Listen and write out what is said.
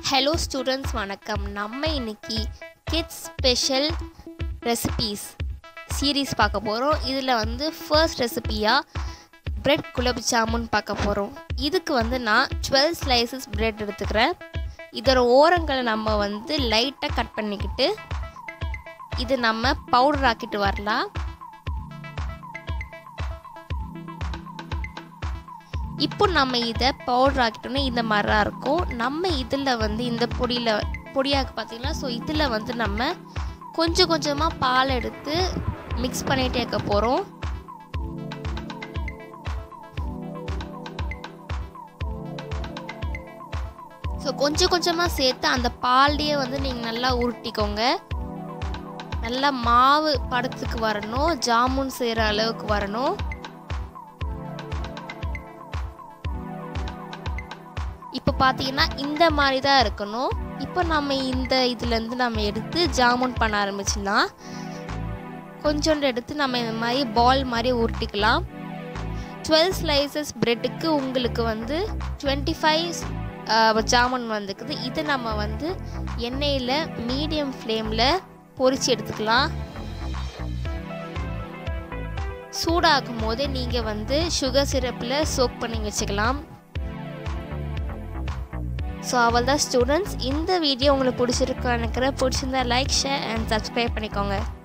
hello students வணக்கம் நம்ம இன்னைக்கு கிட்ஸ் ஸ்பெஷல் ரெசிபீஸ் சீரீஸ் பார்க்க போகிறோம் இதில் வந்து ஃபர்ஸ்ட் ரெசிபியாக பிரெட் குலோப் ஜாமுன் பார்க்க போகிறோம் இதுக்கு வந்து நான் டுவெல் ஸ்லைசஸ் பிரெட் எடுத்துக்கிறேன் இதோட ஓரங்களை நம்ம வந்து லைட்டாக கட் பண்ணிக்கிட்டு இது நம்ம பவுடர் ஆக்கிட்டு வரலாம் இப்போ நம்ம இதை பவுடர் ஆக்கிட்டோன்னா இந்த மாதிரி தான் இருக்கும் நம்ம இதில் வந்து இந்த பொடியில் பொடியாக்கு பார்த்தீங்கன்னா ஸோ இதில் வந்து நம்ம கொஞ்சம் கொஞ்சமாக பால் எடுத்து மிக்ஸ் பண்ணிகிட்டே இருக்க போகிறோம் ஸோ கொஞ்சம் கொஞ்சமாக சேர்த்து அந்த பால்லையே வந்து நீங்கள் நல்லா உருட்டிக்கோங்க நல்லா மாவு படத்துக்கு வரணும் ஜாமுன் செய்கிற அளவுக்கு வரணும் இப்போ பார்த்தீங்கன்னா இந்த மாதிரி தான் இருக்கணும் இப்போ நம்ம இந்த இதுலேருந்து நம்ம எடுத்து ஜாமுன் பண்ண ஆரம்பிச்சிடலாம் கொஞ்சோண்டு எடுத்து நம்ம இந்த மாதிரி பால் மாதிரி உருட்டிக்கலாம் டுவெல் ஸ்லைசஸ் ப்ரெட்டுக்கு உங்களுக்கு வந்து டுவெண்ட்டி ஃபைவ் ஜாமுன் வந்துக்குது இது நம்ம வந்து எண்ணெயில் மீடியம் ஃப்ளேமில் பொரிச்சு எடுத்துக்கலாம் சூடாகும் போதே நீங்கள் வந்து சுகர் சிரப்பில் சோக் பண்ணி வச்சுக்கலாம் ஸோ அவள் தான் ஸ்டூடெண்ட்ஸ் இந்த வீடியோ உங்களுக்கு பிடிச்சிருக்கா நினைக்கிறேன் பிடிச்சிருந்தா லைக் ஷேர் அண்ட் சப்ஸ்கிரைப் பண்ணிக்கோங்க